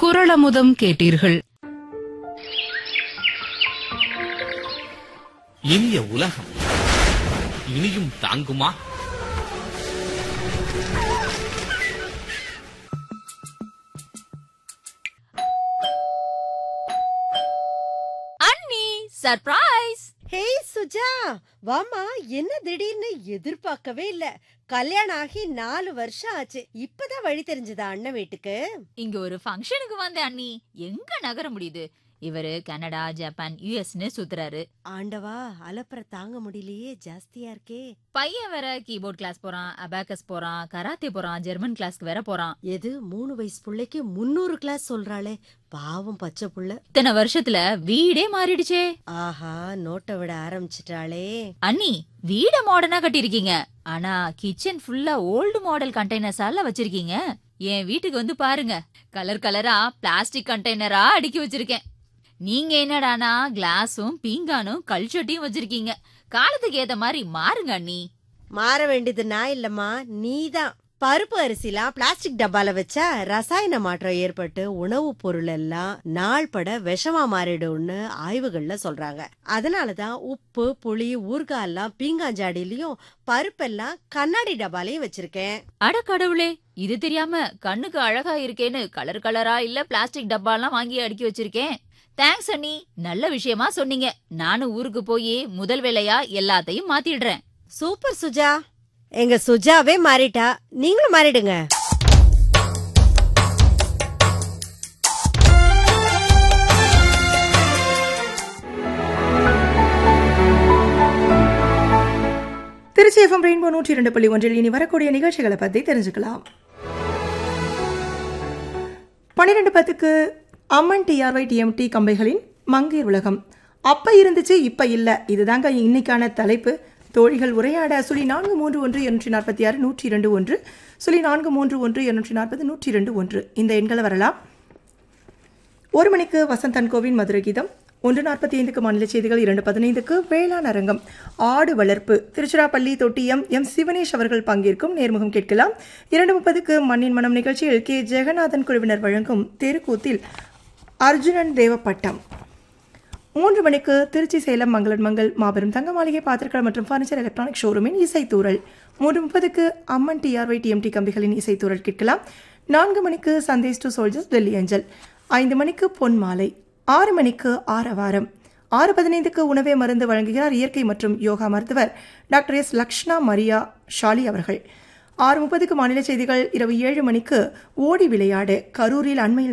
குரலமுதம் கேட்டீர்கள் இனிய உலகம் இனியும் தாங்குமா அண்ணி சர்ப்ரைஸ் ஹேய் சுஜா வாமா என்ன திடீர்னு எதிர்பார்க்கவே இல்ல கல்யாணம் ஆகி நாலு வருஷம் ஆச்சு இப்பதான் வழி தெரிஞ்சதா அண்ணன் வீட்டுக்கு இங்க ஒரு ஃபங்க்ஷனுக்கு வந்தேன் அண்ணி எங்க நகர முடியுது இவரு கனடா ஜப்பான் யுஎஸ்னு சுத்துறாரு ஆண்டவா அலப்பற தாங்க முடியலையே ஜாஸ்தியா இருக்கே பையன் வேற கீபோர்ட் கிளாஸ் போறான் அபாக்கஸ் போறான் கராத்தே போறான் ஜெர்மன் கிளாஸ்க்கு வேற போறான் எது மூணு வயசு புள்ளைக்கு முன்னூறு கிளாஸ் சொல்றாளே பாவம் பச்சை புள்ள இத்தனை வருஷத்துல வீடே மாறிடுச்சே ஆஹா நோட்டை விட ஆரம்பிச்சிட்டாளே அண்ணி வீட மாடர்னா கட்டியிருக்கீங்க ஆனா கிச்சன் ஃபுல்லா ஓல்டு மாடல் கண்டெய்னர்ஸால வச்சிருக்கீங்க என் வீட்டுக்கு வந்து பாருங்க கலர் கலரா பிளாஸ்டிக் கண்டெய்னரா அடுக்கி வச்சிருக்கேன் நீங்க என்னடானா கிளாஸும் பீங்கானும் கல்ச்சட்டியும் வச்சிருக்கீங்க காலத்துக்கு ஏத்த மாதிரி மாறுங்க அண்ணி மாற வேண்டியது நான் இல்லம்மா நீதான் பருப்பு அரிசிலாம் பிளாஸ்டிக் டப்பால வச்சா ரசாயன மாற்றம் ஏற்பட்டு உணவுப் பொருள் எல்லாம் நாள் பட விஷமா மாறிடும்னு ஆய்வுகள்ல சொல்றாங்க அதனாலதான் உப்பு புளி ஊறுகாய் எல்லாம் பீங்காஞ்சாடியிலயும் பருப்பெல்லாம் கண்ணாடி டப்பாலையும் வச்சிருக்கேன் அட கடவுளே இது தெரியாம கண்ணுக்கு அழகா இருக்கேன்னு கலர் கலரா இல்ல பிளாஸ்டிக் டப்பாலாம் வாங்கி அடுக்கி வச்சிருக்கேன் தேங்க்ஸ் அண்ணி நல்ல விஷயமா சொன்னீங்க நானும் ஊருக்கு போய் முதல் வேலையா எல்லாத்தையும் மாத்திடுறேன் சூப்பர் சுஜா எங்க சுஜாவே மாறிட்டா நீங்களும் மாறிடுங்க திருச்சி எஃப்எம் ரெயின்போ நூற்றி இரண்டு புள்ளி ஒன்றில் இனி வரக்கூடிய நிகழ்ச்சிகளை பற்றி தெரிஞ்சுக்கலாம் பன்னிரெண்டு பத்துக்கு அம்மன் டிஆர்ஒய் டிஎம்டி கம்பைகளின் மங்கையர் உலகம் அப்ப இருந்துச்சு இப்ப இல்ல இதுதாங்க இன்னைக்கான தலைப்பு தோழிகள் உரையாட சுழி நான்கு மூன்று ஒன்று இருநூற்றி நாற்பத்தி ஆறு நூற்றி இரண்டு ஒன்று சுழி நான்கு மூன்று ஒன்று இருநூற்றி நாற்பது நூற்றி இரண்டு ஒன்று இந்த எண்களை வரலாம் ஒரு மணிக்கு வசந்தன் கோவின் மதுரை கீதம் ஒன்று நாற்பத்தி ஐந்துக்கு மாநில செய்திகள் இரண்டு பதினைந்துக்கு வேளாண் அரங்கம் ஆடு வளர்ப்பு திருச்சிராப்பள்ளி தொட்டியம் எம் சிவனேஷ் அவர்கள் பங்கேற்கும் நேர்முகம் கேட்கலாம் இரண்டு முப்பதுக்கு மண்ணின் மனம் நிகழ்ச்சியில் கே ஜெகநாதன் குழுவினர் வழங்கும் தெருக்கூத்தில் அர்ஜுனன் தேவப்பட்டம் மூன்று மணிக்கு திருச்சி சேலம் மங்களன் மங்கள் மாபெரும் தங்க மாளிகை பாத்திரங்கள் மற்றும் ஃபர்னிச்சர் எலக்ட்ரானிக் ஷோரூமின் இசைத்தூரல் மூன்று முப்பதுக்கு அம்மன் டிஆர்ஒய் டிஎம்டி கம்பிகளின் இசைத்தூரல் கேட்கலாம் நான்கு மணிக்கு சந்தேஷ் டு சோல்ஜர்ஸ் டெல்லி அஞ்சல் ஐந்து மணிக்கு பொன் மாலை ஆறு மணிக்கு ஆரவாரம் ஆறு பதினைந்துக்கு உணவே மருந்து வழங்குகிறார் இயற்கை மற்றும் யோகா மருத்துவர் டாக்டர் எஸ் லக்ஷ்ணா மரியா ஷாலி அவர்கள் ஆறு முப்பதுக்கு மாநில செய்திகள் இரவு ஏழு மணிக்கு ஓடி விளையாடு கரூரில் அண்மையில்